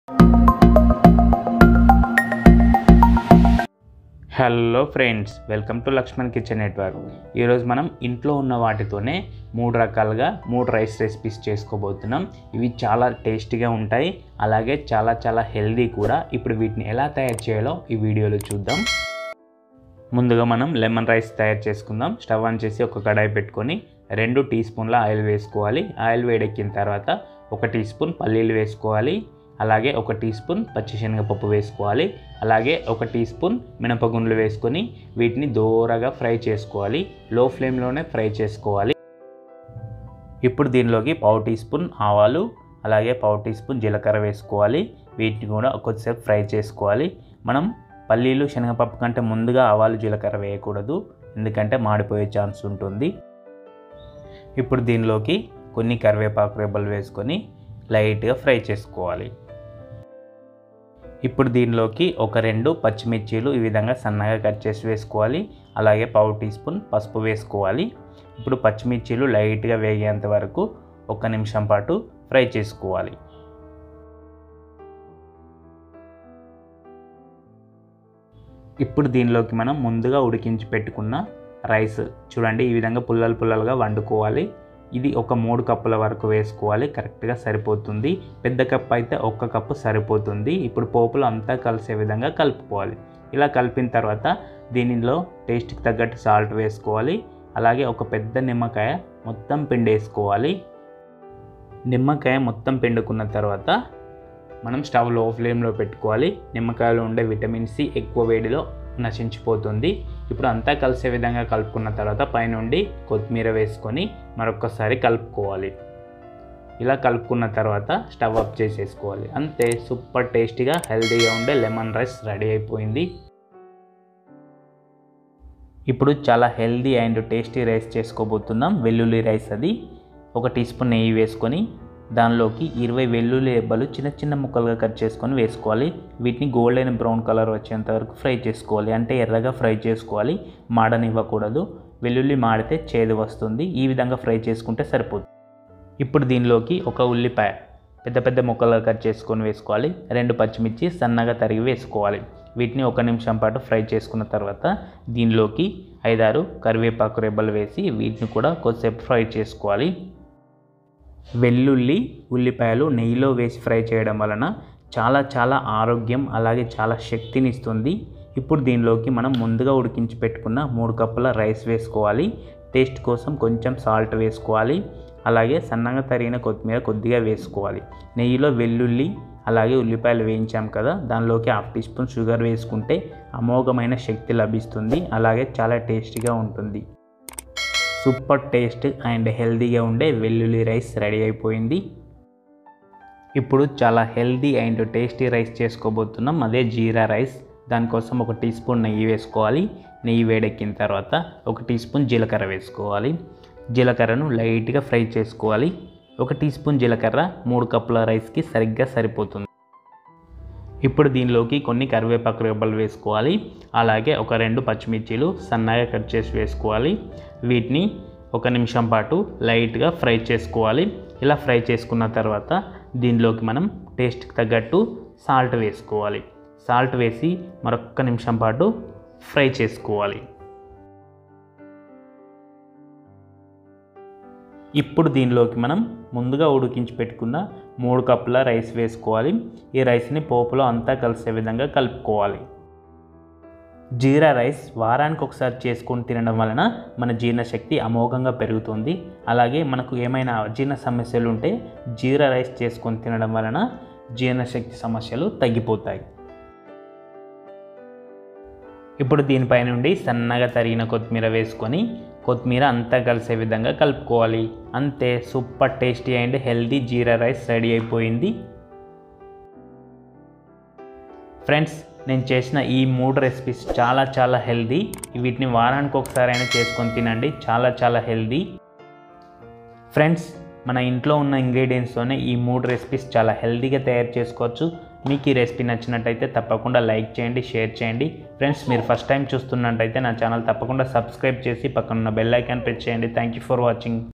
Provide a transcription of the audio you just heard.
hello friends welcome to Lakshman kitchen network ఈరోజు మనం ఇంట్లో ఉన్న వాటితోనే మూడు రకాలుగా మూడు రైస్ రెసిపీస్ చేసుకోబోతున్నాం ఇవి చాలా టేస్టీగా ఉంటాయి అలాగే చాలా చాలా హెల్దీ కూడా ఇప్పుడు వీటిని ఎలా తయారు చేయాలో ఈ వీడియోలో చూద్దాం ముందుగా మనం లెమన్ రైస్ తయారు చేసుకుందాం స్టవ్ ఆన్ చేసి ఒక కడాయి పెట్టుకొని రెండు టీ స్పూన్ల ఆయిల్ వేసుకోవాలి ఆయిల్ వేడెక్కిన తర్వాత ఒక టీ స్పూన్ పల్లీలు వేసుకోవాలి అలాగే ఒక టీ స్పూన్ పచ్చిశనగపప్పు వేసుకోవాలి అలాగే ఒక టీ స్పూన్ మినపగుండ్లు వేసుకొని వీటిని దూరగా ఫ్రై చేసుకోవాలి లో ఫ్లేమ్లోనే ఫ్రై చేసుకోవాలి ఇప్పుడు దీనిలోకి పావు టీ స్పూన్ ఆవాలు అలాగే పావు టీ స్పూన్ జీలకర్ర వేసుకోవాలి వీటిని కూడా కొద్దిసేపు ఫ్రై చేసుకోవాలి మనం పల్లీలు శనగపప్పు కంటే ముందుగా ఆవాలు జీలకర్ర వేయకూడదు ఎందుకంటే మాడిపోయే ఛాన్స్ ఉంటుంది ఇప్పుడు దీనిలోకి కొన్ని కరివేపాకు రెబ్బలు వేసుకొని లైట్గా ఫ్రై చేసుకోవాలి ఇప్పుడు దీనిలోకి ఒక రెండు పచ్చిమిర్చీలు ఈ విధంగా సన్నగా కట్ చేసి వేసుకోవాలి అలాగే పావు టీ స్పూన్ పసుపు వేసుకోవాలి ఇప్పుడు పచ్చిమిర్చీలు లైట్గా వేగేంత వరకు ఒక నిమిషం పాటు ఫ్రై చేసుకోవాలి ఇప్పుడు దీనిలోకి మనం ముందుగా ఉడికించి పెట్టుకున్న రైస్ చూడండి ఈ విధంగా పుల్లలు పుల్లలుగా వండుకోవాలి ఇది ఒక మూడు కప్పుల వరకు వేసుకోవాలి కరెక్ట్గా సరిపోతుంది పెద్ద కప్పు అయితే ఒక్క కప్పు సరిపోతుంది ఇప్పుడు పోపులు అంతా కలిసే విధంగా కలుపుకోవాలి ఇలా కలిపిన తర్వాత దీనిలో టేస్ట్కి తగ్గట్టు సాల్ట్ వేసుకోవాలి అలాగే ఒక పెద్ద నిమ్మకాయ మొత్తం పిండేసుకోవాలి నిమ్మకాయ మొత్తం పిండుకున్న తర్వాత మనం స్టవ్ లో ఫ్లేమ్లో పెట్టుకోవాలి నిమ్మకాయలో ఉండే విటమిన్ సి ఎక్కువ వేడిలో నశించిపోతుంది ఇప్పుడు అంతా కలిసే విధంగా కలుపుకున్న తర్వాత పైనుండి కొత్తిమీర వేసుకొని మరొకసారి కలుపుకోవాలి ఇలా కలుపుకున్న తర్వాత స్టవ్ ఆఫ్ చేసేసుకోవాలి అంతే సూపర్ టేస్టీగా హెల్తీగా ఉండే లెమన్ రైస్ రెడీ అయిపోయింది ఇప్పుడు చాలా హెల్దీ అండ్ టేస్టీ రైస్ చేసుకోబోతున్నాం వెల్లుల్లి రైస్ అది ఒక టీ స్పూన్ నెయ్యి వేసుకొని దానిలోకి ఇరవై వెల్లుల్లి రెబ్బలు చిన్న చిన్న ముక్కలుగా కట్ చేసుకొని వేసుకోవాలి వీటిని గోల్డెన్ బ్రౌన్ కలర్ వచ్చేంత వరకు ఫ్రై చేసుకోవాలి అంటే ఎర్రగా ఫ్రై చేసుకోవాలి మాడనివ్వకూడదు వెల్లుల్లి మాడితే చేదు వస్తుంది ఈ విధంగా ఫ్రై చేసుకుంటే సరిపోతుంది ఇప్పుడు దీనిలోకి ఒక ఉల్లిపాయ పెద్ద పెద్ద ముక్కలుగా కట్ చేసుకొని వేసుకోవాలి రెండు పచ్చిమిర్చి సన్నగా తరిగి వేసుకోవాలి వీటిని ఒక నిమిషం పాటు ఫ్రై చేసుకున్న తర్వాత దీనిలోకి ఐదారు కరివేపాకు రెబ్బలు వేసి వీటిని కూడా కొద్దిసేపు ఫ్రై చేసుకోవాలి వెల్లుల్లి ఉల్లిపాయలు నెయ్యిలో వేసి ఫ్రై చేయడం వలన చాలా చాలా ఆరోగ్యం అలాగే చాలా శక్తిని ఇస్తుంది ఇప్పుడు దీనిలోకి మనం ముందుగా ఉడికించి పెట్టుకున్న మూడు కప్పుల రైస్ వేసుకోవాలి టేస్ట్ కోసం కొంచెం సాల్ట్ వేసుకోవాలి అలాగే సన్నగా తరిగిన కొత్తిమీర కొద్దిగా వేసుకోవాలి నెయ్యిలో వెల్లుల్లి అలాగే ఉల్లిపాయలు వేయించాం కదా దానిలోకి హాఫ్ టీ స్పూన్ షుగర్ వేసుకుంటే అమోఘమైన శక్తి లభిస్తుంది అలాగే చాలా టేస్టీగా ఉంటుంది సూపర్ టేస్ట్ అండ్ హెల్తీగా ఉండే వెల్లుల్లి రైస్ రెడీ అయిపోయింది ఇప్పుడు చాలా హెల్తీ అండ్ టేస్టీ రైస్ చేసుకోబోతున్నాం అదే జీరా రైస్ దానికోసం ఒక టీ స్పూన్ నెయ్యి వేసుకోవాలి నెయ్యి వేడెక్కిన తర్వాత ఒక టీ స్పూన్ జీలకర్ర వేసుకోవాలి జీలకర్రను లైట్గా ఫ్రై చేసుకోవాలి ఒక టీ స్పూన్ జీలకర్ర మూడు కప్పుల రైస్కి సరిగ్గా సరిపోతుంది ఇప్పుడు దీనిలోకి కొన్ని కరివేపాకు రెబ్బలు వేసుకోవాలి అలాగే ఒక రెండు పచ్చిమిర్చీలు సన్నగా కట్ చేసి వేసుకోవాలి వీటిని ఒక నిమిషం పాటు లైట్గా ఫ్రై చేసుకోవాలి ఇలా ఫ్రై చేసుకున్న తర్వాత దీనిలోకి మనం టేస్ట్కి తగ్గట్టు సాల్ట్ వేసుకోవాలి సాల్ట్ వేసి మరొక నిమిషం పాటు ఫ్రై చేసుకోవాలి ఇప్పుడు దీనిలోకి మనం ముందుగా ఉడికించి పెట్టుకున్న మూడు కప్పుల రైస్ వేసుకోవాలి ఈ రైస్ని పోపులో అంతా కలిసే విధంగా కలుపుకోవాలి జీరా రైస్ వారానికి ఒకసారి చేసుకొని తినడం వలన మన జీర్ణశక్తి అమోఘంగా పెరుగుతుంది అలాగే మనకు ఏమైనా అజీర్ణ సమస్యలు ఉంటే జీరా రైస్ చేసుకొని తినడం వలన జీర్ణశక్తి సమస్యలు తగ్గిపోతాయి ఇప్పుడు దీనిపై నుండి సన్నగా తరిగిన కొత్తిమీర వేసుకొని కొత్తిమీర అంతా కలిసే విధంగా కలుపుకోవాలి అంతే super tasty and healthy jeera rice ready అయిపోయింది ఫ్రెండ్స్ నేను చేసిన ఈ మూడు రెసిపీస్ చాలా చాలా హెల్దీ వీటిని వారానికి ఒకసారి అయినా చేసుకొని తినండి చాలా చాలా హెల్దీ ఫ్రెండ్స్ మన ఇంట్లో ఉన్న ఇంగ్రీడియంట్స్తోనే ఈ మూడు రెసిపీస్ చాలా హెల్తీగా తయారు చేసుకోవచ్చు మీకు ఈ రెసిపీ నచ్చినట్టయితే తప్పకుండా లైక్ చేయండి షేర్ చేయండి ఫ్రెండ్స్ మీరు ఫస్ట్ టైం చూస్తున్నట్టయితే నా ఛానల్ తప్పకుండా సబ్స్క్రైబ్ చేసి పక్కన ఉన్న బెల్ ఐకాన్ ప్రెస్ చేయండి థ్యాంక్ యూ ఫర్ వాచింగ్